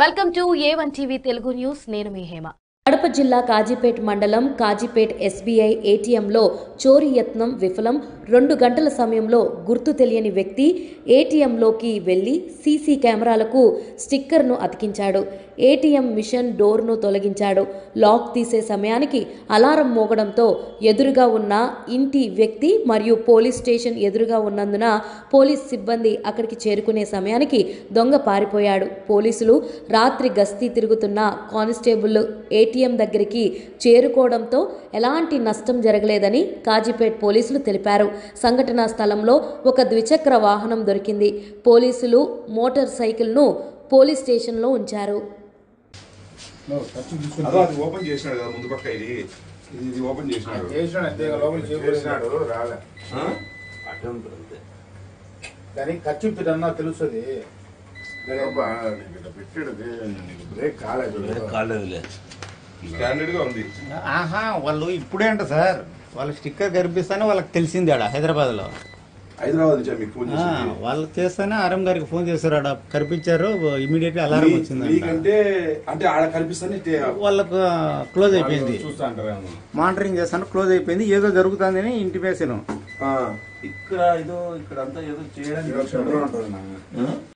Welcome to A one TV Telugu news నేను మీ హేమ కడప జిల్లా కాజీపేట్ మండలం కాజీపేట్ ఎస్బీఐ ఏటీఎంలో చోరీ యత్నం విఫలం రెండు గంటల సమయంలో గుర్తు తెలియని వ్యక్తి ఏటీఎంలోకి వెళ్లి సీసీ కెమెరాలకు స్టిక్కర్ను అతికించాడు ఏటీఎం మిషన్ డోర్ను తొలగించాడు లాక్ తీసే సమయానికి అలారం మోగడంతో ఎదురుగా ఉన్న ఇంటి వ్యక్తి మరియు పోలీస్ స్టేషన్ ఎదురుగా ఉన్నందున పోలీస్ సిబ్బంది అక్కడికి చేరుకునే సమయానికి దొంగ పారిపోయాడు పోలీసులు రాత్రి గస్తీ తిరుగుతున్న కానిస్టేబుల్ ఏటీఎం దగ్గరికి చేరుకోవడంతో ఎలాంటి నష్టం జరగలేదని కాజీపేట్ పోలీసులు తెలిపారు సంఘటనా స్థలంలో ఒక ద్విచక్ర వాహనం దొరికింది పోలీసులు మోటార్ సైకిల్ను పోలీస్ స్టేషన్లో ఉంచారు అదో అది ఓపెన్ చేసినాడు కదా ముందు పక్క ఇది ఇది ఇది ఓపెన్ చేసినాడు చేసినాడు అంతే ఇక లోపల చేసినాడు రాలే ఆ? కానీ ఖర్చు అన్నా తెలుస్తుంది అబ్బా, నీకు ఇట్లా పెట్టాడు అదే, నీకు బ్రేక్ కాలేదు కాలేదులే స్టాండర్డ్ గా ఉంది ఆహా వాళ్ళు ఇప్పుడే అంట సార్ వాళ్ళ స్టిక్కర్ కనిపిస్తానే వాళ్ళకి తెలిసింది ఆడ హైదరాబాద్ లో హైదరాబాద్ నుంచి మీకు ఫోన్ చేసి వాళ్ళకి చేస్తేనే ఆర్ఎం గారికి ఫోన్ చేశారు ఆడ కనిపించారు ఇమీడియట్ అలారం వచ్చింది మీకంటే అంటే ఆడ కనిపిస్తానే వాళ్ళకు క్లోజ్ అయిపోయింది చూస్తా అంటారు మానిటరింగ్ చేస్తాను క్లోజ్ అయిపోయింది ఏదో జరుగుతుందని ఇంటిమేషన్ ఇక్కడ ఏదో ఇక్కడ అంతా ఏదో చేయడానికి ఉంటుంది నాకు